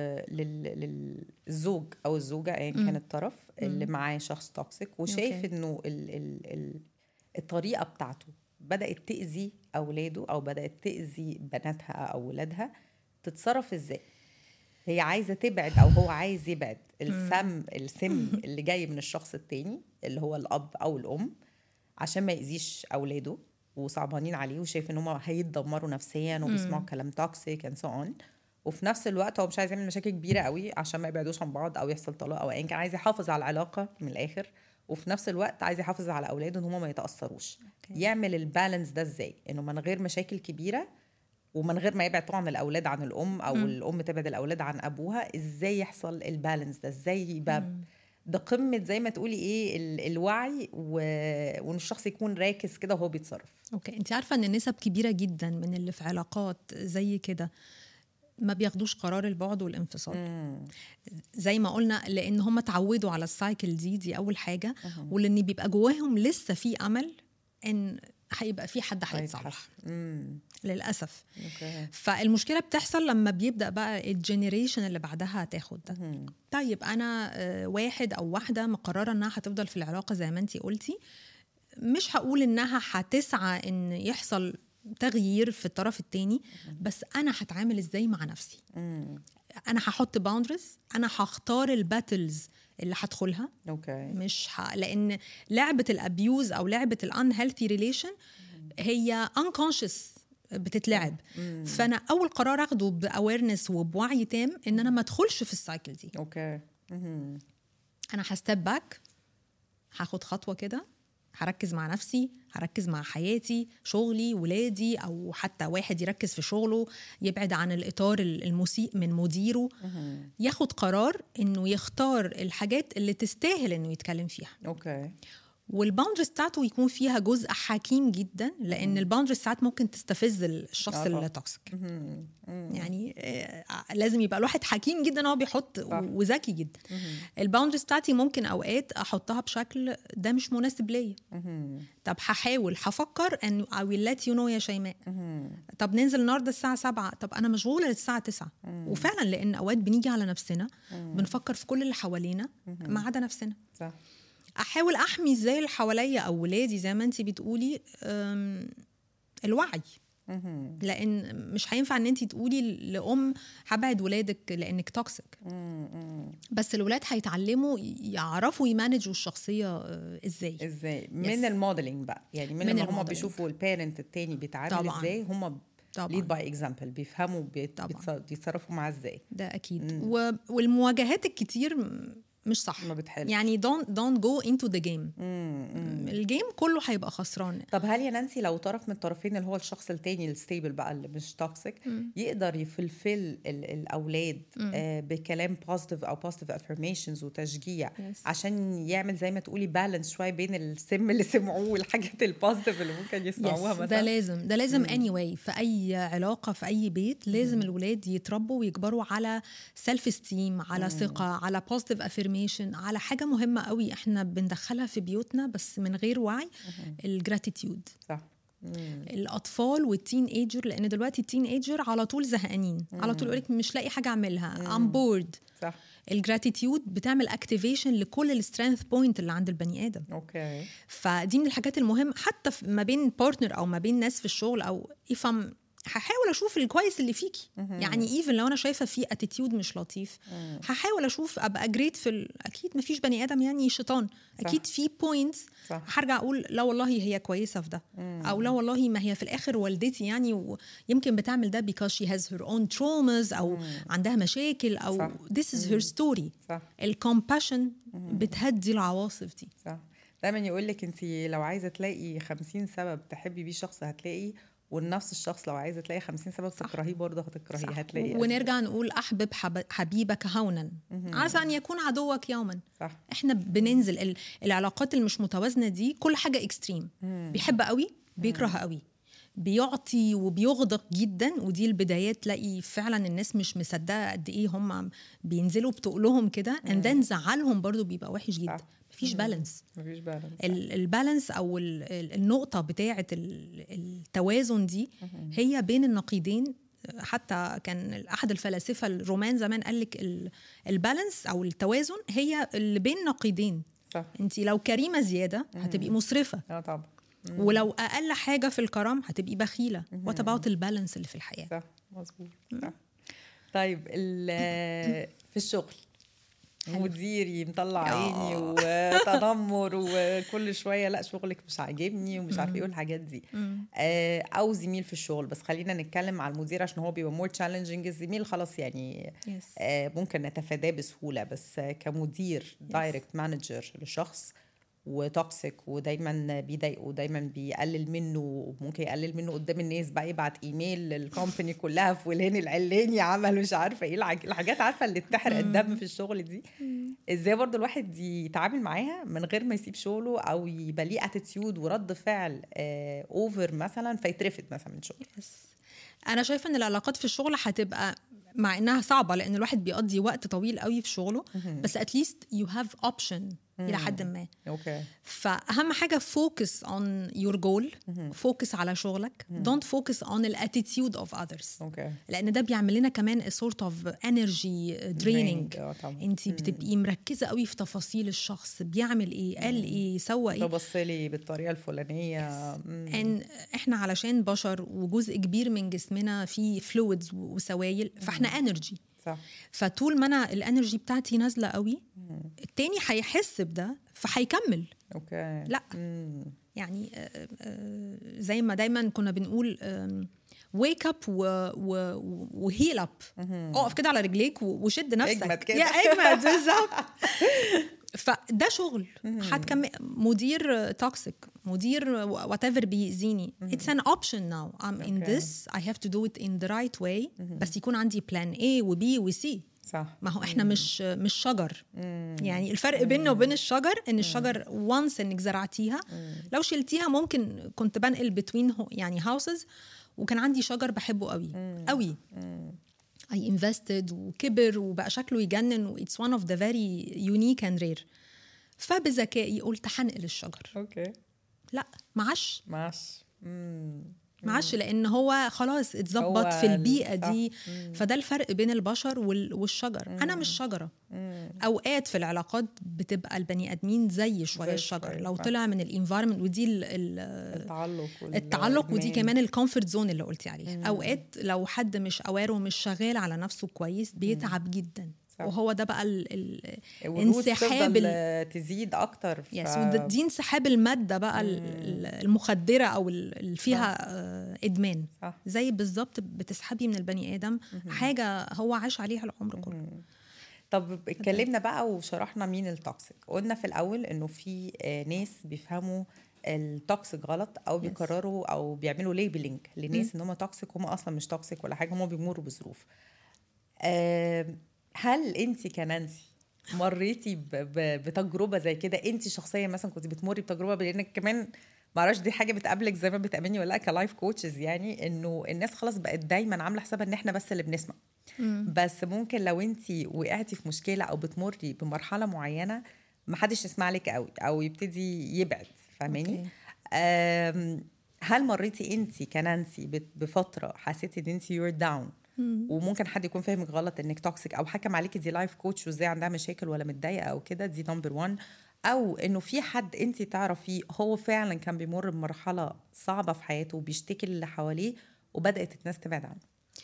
لل... للزوج او الزوجه ايا كان الطرف اللي معاه شخص توكسيك وشايف أوكي. انه ال... ال... ال... الطريقه بتاعته بدات تاذي اولاده او بدات تاذي بناتها او ولادها تتصرف ازاي هي عايزه تبعد او هو عايز يبعد السم السم اللي جاي من الشخص التاني اللي هو الاب او الام عشان ما يأذيش اولاده وصعبانين عليه وشايف ان هم هيتدمروا نفسيا وبيسمعوا كلام توكسيك اند سو اون وفي نفس الوقت هو مش عايز يعمل مشاكل كبيره قوي عشان ما يبعدوش عن بعض او يحصل طلاق او ايا كان عايز يحافظ على العلاقه من الاخر وفي نفس الوقت عايز يحافظ على اولاده ان هم ما يتاثروش يعمل البالانس ده ازاي انه من غير مشاكل كبيره ومن غير ما يبعد طبعا الاولاد عن الام او مم. الام تبعد الاولاد عن ابوها ازاي يحصل البالانس ده ازاي يبقى ده قمه زي ما تقولي ايه ال- الوعي و... وان الشخص يكون راكز كده وهو بيتصرف اوكي انت عارفه ان نسب كبيره جدا من اللي في علاقات زي كده ما بياخدوش قرار البعد والانفصال مم. زي ما قلنا لان هم اتعودوا على السايكل دي دي اول حاجه ولان بيبقى جواهم لسه في امل ان هيبقى في حد هيتصلح هيتحسن. مم. للاسف اوكي فالمشكله بتحصل لما بيبدا بقى الجنريشن اللي بعدها تاخد ده مم. طيب انا آه، واحد او واحده مقرره انها هتفضل في العلاقه زي ما انت قلتي مش هقول انها هتسعى ان يحصل تغيير في الطرف التاني بس انا هتعامل ازاي مع نفسي مم. انا هحط باوندرز انا هختار الباتلز اللي هدخلها اوكي مش ح... لان لعبه الابيوز او لعبه الان هيلثي ريليشن هي انكونشس بتتلعب فانا اول قرار اخده باويرنس وبوعي تام ان انا ما ادخلش في السايكل دي اوكي مم. انا هستيب باك هاخد خطوه كده هركز مع نفسي هركز مع حياتي شغلي ولادي او حتى واحد يركز في شغله يبعد عن الاطار المسيء من مديره مم. ياخد قرار انه يختار الحاجات اللي تستاهل انه يتكلم فيها اوكي والباوندرز بتاعته يكون فيها جزء حكيم جدا لان الباوندرز ساعات ممكن تستفز الشخص آه طبعاً. التوكسيك مم. مم. يعني آه، لازم يبقى الواحد حكيم جدا هو بيحط صح. وذكي جدا الباوندرز بتاعتي ممكن اوقات احطها بشكل ده مش مناسب ليا مم. طب هحاول هفكر ان I will let you know يا شيماء مم. طب ننزل النهارده الساعه 7 طب انا مشغوله للساعه 9 وفعلا لان اوقات بنيجي على نفسنا بنفكر في كل اللي حوالينا ما عدا نفسنا صح احاول احمي ازاي اللي حواليا او ولادي زي ما انت بتقولي أم، الوعي مم. لان مش هينفع ان انت تقولي لام هبعد ولادك لانك توكسيك مم. بس الولاد هيتعلموا يعرفوا يمانجوا الشخصيه آه، ازاي ازاي Yes. من الموديلنج بقى يعني من, من لما هم الموديلنج. بيشوفوا البيرنت التاني بيتعامل طبعاً. ازاي هم طبعاً. ليد باي اكزامبل بيفهموا بيت- طبعاً. بيتص- بيتصرفوا معاه ازاي ده اكيد و... والمواجهات الكتير م- مش صح ما بتحلش. يعني don't don't go into the game الجيم كله هيبقى خسران طب هل يا نانسي لو طرف من الطرفين اللي هو الشخص التاني الستيبل بقى اللي مش توكسيك يقدر يفلفل ال- الاولاد آه بكلام بوزيتيف او بوزيتيف افرميشنز وتشجيع Yes. عشان يعمل زي ما تقولي بالانس شويه بين السم اللي سمعوه والحاجات البوزيتيف اللي ممكن يسمعوها yes, ده مثلا لازم ده لازم anyway في اي علاقه في اي بيت لازم الولاد يتربوا ويكبروا على سيلف استيم على ثقه على بوزيتيف افirmation على حاجه مهمه قوي احنا بندخلها في بيوتنا بس من غير وعي الجراتيتيود صح مم. الاطفال والتين ايجر لان دلوقتي التين ايجر على طول زهقانين على طول يقولك مش لاقي حاجه اعملها ام بورد صح الجراتيتيود بتعمل اكتيفيشن لكل السترينث بوينت اللي عند البني ادم اوكي فدي من الحاجات المهمه حتى في- ما بين بارتنر او ما بين ناس في الشغل او افهم هحاول اشوف الكويس اللي فيكي يعني ايفن لو انا شايفه في اتيتيود مش لطيف هحاول اشوف ابقى جريت في ال... اكيد ما فيش بني ادم يعني شيطان اكيد في بوينتس صح. هرجع اقول لا والله هي كويسه في ده او لا والله ما هي في الاخر والدتي يعني ويمكن بتعمل ده because she has her own traumas او عندها مشاكل او صح. this is her story صح الكومباشن بتهدي العواصف دي صح دايما يقول لك انت لو عايزه تلاقي 50 سبب تحبي بيه شخص هتلاقي ونفس الشخص لو عايزه تلاقي 50 سبب تكرهيه برضه هتكرهيه صح. هتلاقي ونرجع نقول احبب حب- حبيبك هونا عسى ان يكون عدوك يوما صح احنا بننزل ال- العلاقات اللي مش متوازنه دي كل حاجه اكستريم بيحب قوي بيكره قوي بيعطي وبيغدق جدا ودي البدايات تلاقي فعلا الناس مش مصدقه قد ايه هم بينزلوا بتقلهم كده اند ذن زعلهم برضو بيبقى وحش جدا صح. مفيش بالانس مفيش بالانس ال- البالانس او ال- ال- النقطه بتاعه ال- التوازن دي هي بين النقيضين حتى كان احد الفلاسفه الرومان زمان قال لك ال- البالانس او التوازن هي اللي بين نقيضين صح انت لو كريمه زياده هتبقي مسرفه اه طبعا ولو اقل حاجه في الكرم هتبقي بخيله وات اباوت البالانس اللي في الحياه صح مظبوط صح طيب ال- في الشغل مديري مطلع يا. عيني وتنمر وكل شويه لا شغلك مش عاجبني ومش عارفه ايه والحاجات دي آه، او زميل في الشغل بس خلينا نتكلم على المدير عشان هو بيبقى مور تشالنجينج الزميل خلاص يعني Yes. آه، ممكن نتفاداه بسهوله بس آه، كمدير دايركت مانجر لشخص وتوكسيك ودايما بيضايقه ودايما بيقلل منه وممكن يقلل منه قدام الناس بقى يبعت ايميل للكومباني كلها فلان العلاني عمل مش عارفه ايه الحاج- الحاجات عارفه اللي بتحرق الدم في الشغل دي ازاي برضو الواحد يتعامل معاها من غير ما يسيب شغله او يبقى ليه اتيتيود ورد فعل اوفر مثلا فيترفد مثلا من شغله بس انا شايفه ان العلاقات في الشغل هتبقى مع انها صعبه لان الواحد بيقضي وقت طويل قوي في شغله بس اتليست يو هاف اوبشن الى حد ما اوكي فاهم حاجه فوكس اون يور جول فوكس على شغلك دونت فوكس اون الاتيتيود اوف اذرز اوكي لان ده بيعمل لنا كمان سورت اوف انرجي دريننج اه طبعا انت بتبقي مركزه قوي في تفاصيل الشخص بيعمل ايه قال ايه سوى ايه تبص لي بالطريقه الفلانيه مم. ان احنا علشان بشر وجزء كبير من جسمنا فيه فلويدز وسوائل فاحنا انرجي صح فطول ما انا الانرجي بتاعتي نازله قوي التاني هيحس بده فهيكمل اوكي لا. مم. يعني آه، آه، زي ما دايما كنا بنقول ويك اب وهيل اب اقف كده على رجليك و- وشد نفسك اجمد كده. يا اجمد بالظبط فده شغل هتكمل مدير توكسيك مدير وات ايفر بيأذيني اتس ان اوبشن ناو ام ان Okay. ذس اي هاف تو دو ات ان ذا رايت واي بس يكون عندي بلان A وبي وسي صح ما هو احنا مش مش شجر يعني الفرق بيننا وبين الشجر ان الشجر وانس انك زرعتيها لو شلتيها ممكن كنت بنقل بتوين يعني هاوسز وكان عندي شجر بحبه قوي قوي اي انفستد وكبر وبقى شكله يجنن واتس one اوف ذا فيري يونيك اند رير فبذكائي قلت هنقل الشجر اوكي لا معش ماشي مم. معش لان هو خلاص اتظبط هو في البيئه صح. دي فده الفرق بين البشر وال- والشجر انا مش شجره اوقات في العلاقات بتبقى البني ادمين زي شويه زي الشجر شوية، لو صح. طلع من الانفايرمنت ودي ال ال التعلق وال- التعلق ودي الإدمان. كمان الكومفورت زون اللي قلتي عليها اوقات لو حد مش اوار ومش شغال على نفسه كويس بيتعب جدا صح. وهو ده بقى ال ال والروت انسحاب تفضل ال- تزيد اكتر ف... يس وده- دي انسحاب الماده بقى ال- ال- المخدره او ال- اللي فيها آه، ادمان صح. زي بالظبط بتسحبي من البني ادم حاجه هو عاش عليها العمر كله طب اتكلمنا بقى وشرحنا مين التوكسيك قلنا في الاول انه في آه، ناس بيفهموا التوكسيك غلط او بيقرروا او بيعملوا ليبلينج لناس ان هم توكسيك هم اصلا مش توكسيك ولا حاجه هم بيمروا بظروف آه، هل انت كنانسي مريتي ب- ب- بتجربه زي كده انت شخصيا مثلا كنت بتمري بتجربه لانك كمان معرفش دي حاجه بتقابلك زي ما بتقابلني ولا لا كلايف كوتشز يعني انه الناس خلاص بقت دايما عامله حسابها ان احنا بس اللي بنسمع بس ممكن لو انت وقعتي في مشكله او بتمري بمرحله معينه محدش يسمع لك قوي او يبتدي يبعد فاهماني أوكي. آم، هل مريتي انت كنانسي بت- بفتره حسيتي ان انت يور داون وممكن حد يكون فاهمك غلط انك توكسيك او حكم عليكي دي لايف كوتش وازاي عندها مشاكل ولا متضايقه او كده دي نمبر 1 او انه في حد انت تعرفيه هو فعلا كان بيمر بمرحله صعبه في حياته وبيشتكي اللي حواليه وبدات الناس تبعد عنه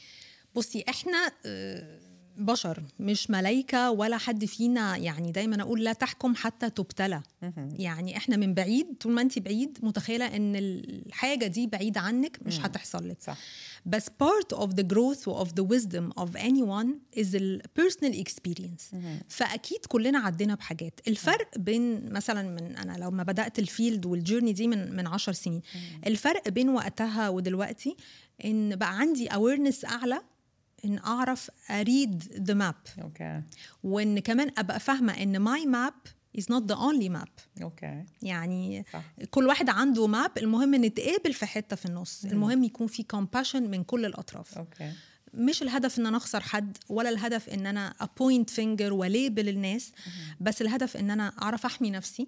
بصي احنا آه، بشر مش ملايكة ولا حد فينا يعني دايما اقول لا تحكم حتى تبتلى يعني احنا من بعيد طول ما انت بعيد متخيلة ان الحاجة دي بعيدة عنك مش هتحصل لك صح بس part of the growth of the wisdom of anyone is the personal experience فاكيد كلنا عدينا بحاجات الفرق بين مثلا من انا لما بدات الفيلد والجيرني دي من من 10 سنين الفرق بين وقتها ودلوقتي ان بقى عندي awareness اعلى ان اعرف اريد ذا ماب اوكي وان كمان ابقى فاهمه ان ماي ماب is not the only map اوكي يعني صح. كل واحد عنده ماب المهم نتقابل في حته في النص المهم يكون في compassion من كل الاطراف اوكي مش الهدف ان انا اخسر حد ولا الهدف ان انا ابوينت فينجر وليبل الناس بس الهدف ان انا اعرف احمي نفسي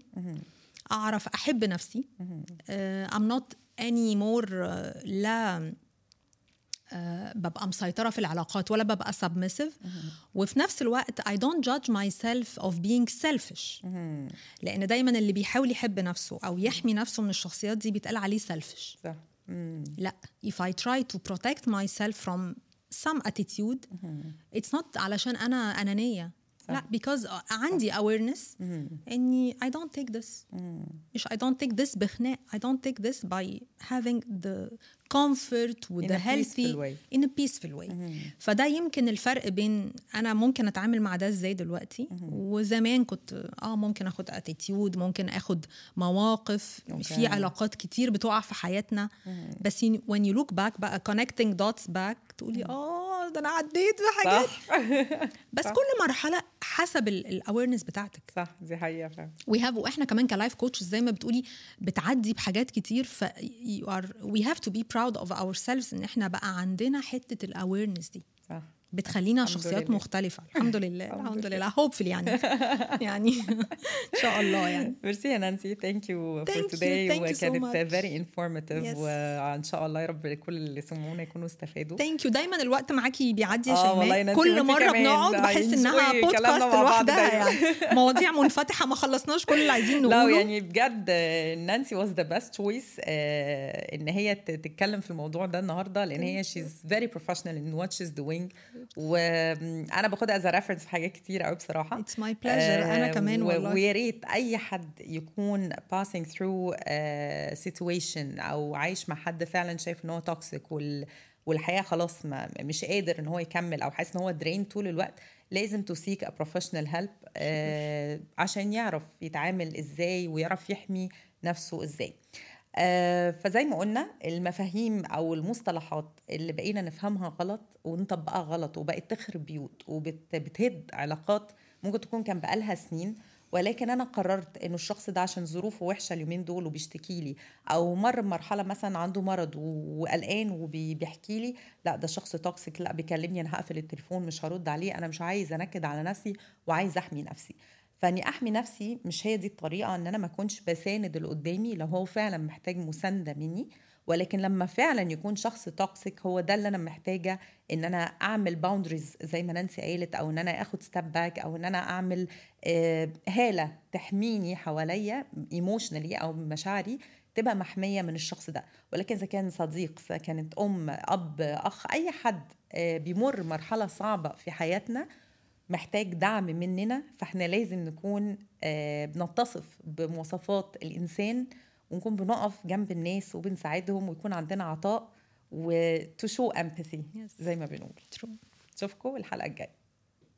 اعرف احب نفسي uh, I'm not anymore uh, لا uh, ببقى مسيطرة في العلاقات ولا ببقى submissive وفي نفس الوقت I don't judge myself of being selfish لأن دايما اللي بيحاول يحب نفسه أو يحمي نفسه من الشخصيات دي بيتقال عليه selfish صح مم. لا if I try to protect myself from some attitude it's not علشان أنا أنانية لا because عندي awareness إني I don't take this مش I don't take this بخناق I don't take this by having the comfort In with a the healthy peaceful way. in a peaceful way فده يمكن الفرق بين انا ممكن اتعامل مع ده ازاي دلوقتي وزمان كنت اه ممكن اخد اتيتيود ممكن اخد مواقف أوكي. في علاقات كتير بتقع في حياتنا بس you- when you look back بقى connecting dots back تقولي اه ده انا عديت بحاجات صح بس كل مرحله حسب الاويرنس بتاعتك صح دي حقيقه فعلا وي هاف واحنا كمان كلايف كوتش زي ما بتقولي بتعدي بحاجات كتير ف you are we have to be proud of ourselves ان احنا بقى عندنا حته الاويرنس دي صح بتخلينا الحمد شخصيات لله. مختلفة الحمد لله الحمد الحمد لله. لله هوبفلي يعني يعني ان شاء الله يعني ميرسي يا نانسي ثانك يو Thank فور you, توداي thank you so وكانت much. فيري انفورماتيف Yes. وان شاء الله يا رب كل اللي سمعونا يكونوا استفادوا ثانك يو دايما الوقت معاكي بيعدي يا آه والله يا شيماء نانسي كل وانتي مره كمان. بنقعد بحس عايزين انها شوي بودكاست كلامنا مع بعض لوحدها دايما. يعني مواضيع منفتحه ما خلصناش كل اللي عايزين لا نقوله يعني بجد آه، نانسي واز ذا بيست تشويس ان هي ت- تتكلم في الموضوع ده النهارده لان هي شيز فيري بروفيشنال ان وات شيز دوينج وانا باخدها از ريفرنس في حاجات كتير قوي بصراحه It's my pleasure. أنا كمان و- والله. ويا ريت اي حد يكون passing through uh, situation او عايش مع حد فعلا شايف ان هو توكسيك وال والحياه خلاص ما مش قادر ان هو يكمل او حاسس ان هو درين طول الوقت لازم تو سيك ا بروفيشنال هيلب عشان يعرف يتعامل ازاي ويعرف يحمي نفسه ازاي آه، فزي ما قلنا المفاهيم او المصطلحات اللي بقينا نفهمها غلط ونطبقها غلط وبقت تخرب بيوت وبتهد علاقات ممكن تكون كان بقالها سنين ولكن انا قررت انه الشخص ده عشان ظروفه وحشه اليومين دول وبيشتكي لي او مر بمرحله مثلا عنده مرض و- وقلقان وبيحكي لي لا ده شخص توكسيك لا بيكلمني انا هقفل التليفون مش هرد عليه انا مش عايز انكد على نفسي وعايز احمي نفسي فاني احمي نفسي مش هي دي الطريقه ان انا ما اكونش بساند اللي قدامي لو هو فعلا محتاج مسانده مني ولكن لما فعلا يكون شخص توكسيك هو ده اللي انا محتاجه ان انا اعمل باوندريز زي ما نانسي قالت او ان انا اخد ستيب باك او ان انا اعمل آه، هاله تحميني حواليا ايموشنالي او مشاعري تبقى محميه من الشخص ده ولكن اذا كان صديق اذا كانت ام اب اخ اي حد آه، بيمر مرحله صعبه في حياتنا محتاج دعم مننا فاحنا لازم نكون آه، بنتصف بمواصفات الانسان ونكون بنقف جنب الناس وبنساعدهم ويكون عندنا عطاء و to show empathy Yes. زي ما بنقول True. اشوفكم الحلقه الجايه